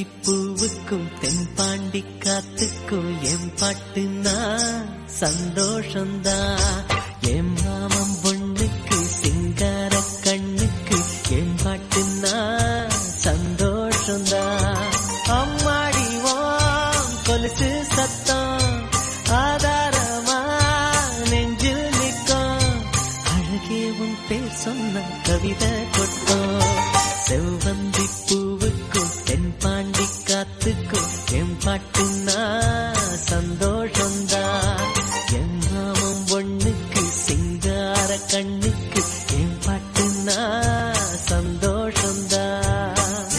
செவ்வந்தி பூவுக்கும் தென்பாண்டி காத்துக்கும் என் பாட்டுனா சந்தோஷந்தான் என் மாமன் பொண்ணுக்கு சிங்கார கண்ணுக்கு என் பாட்டுனா சந்தோஷந்தான் அம்மாடி ஓம் கொலுசு சத்தம் ஆதாரமா நெஞ்சில் நிற்கும் அழகே உன் பேர் சொன்ன கவிதை கொட்டும் செவ்வந்தி பூவுக்கும் தென்பாண்டி காத்துக்கும் என் பாட்டுனா சந்தோஷந்தான் என் மாமன் பொண்ணுக்கு சிங்கார கண்ணுக்கு என் பாட்டுனா சந்தோஷந்தான்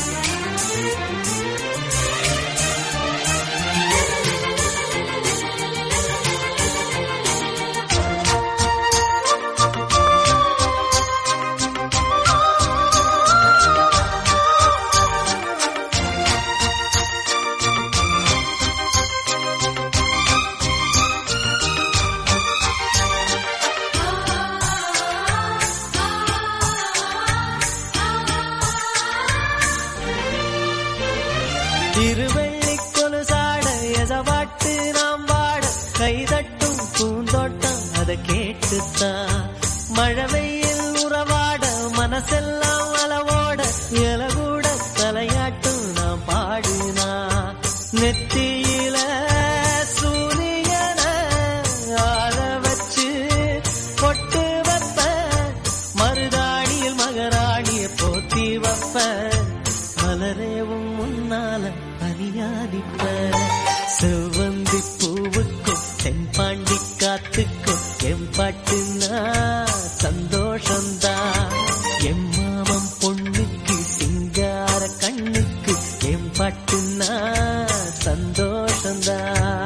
திருவள்ளி கொலுசாட எசவாட்டு நாம் வாட கைதட்டும் பூந்தோட்டம் அதை கேட்டுத்தான் மழை வெயில் உறவாட மனசெல்லாம் அளவோட இலகூட தலையாட்டும் நாம் பாடினா நெத்தியில சூரியன ஆள வச்சு பொட்டு வைப்பேன் மருதாணியில் மகராணிய போத்தி வைப்பேன் மலரேவும் முன்னால பனியாதிப்ப செவ்வந்தி பூவுக்கும் தென்பாண்டி காத்துக்கும் என் பாட்டுனா சந்தோஷந்தான் என் மாமன் பொண்ணுக்கு சிங்கார கண்ணுக்கு என் பாட்டுனா சந்தோஷந்தான்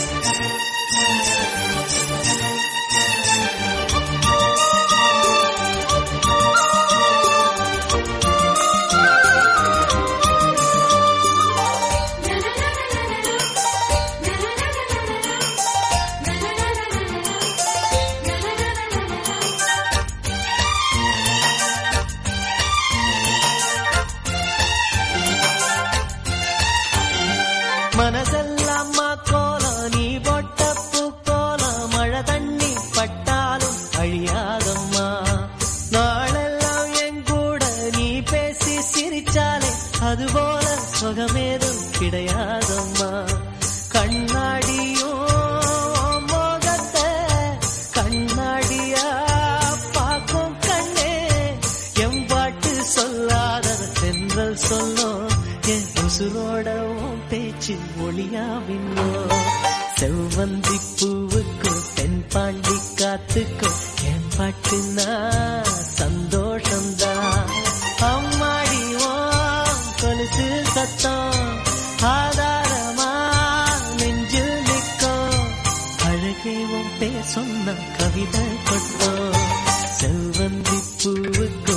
மனசெல்லாம் கோலம் நீ போட்ட பூக்கோலம் மழை தண்ணி பட்டாலும் அழியாதம்மா நாளெல்லாம் என் கூட நீ பேசி சிரிச்சாலே அதுபோல சுகமேதும் கிடையாதம்மா கண்ணாடியும் மோகத்தை கண்ணாடியா பார்க்கும் கண்ணே என் பாட்டு சொல்லாத தென்றல் சொல்லும் என் உசுரோட உன் பேச்சு ஒளியா மின்னோ செவ்வந்தி பூவுக்கும் தென்பாண்டி காத்துக்கும் என் பாட்டுனா சந்தோஷம்தான் அம்மாடி ஓம் கொலுசு சத்தம் ஆதாரமா நெஞ்சில் நிற்கும் அழகே உன் பேர் சொன்ன கவிதை கொட்டோ செவ்வந்தி பூவுக்கு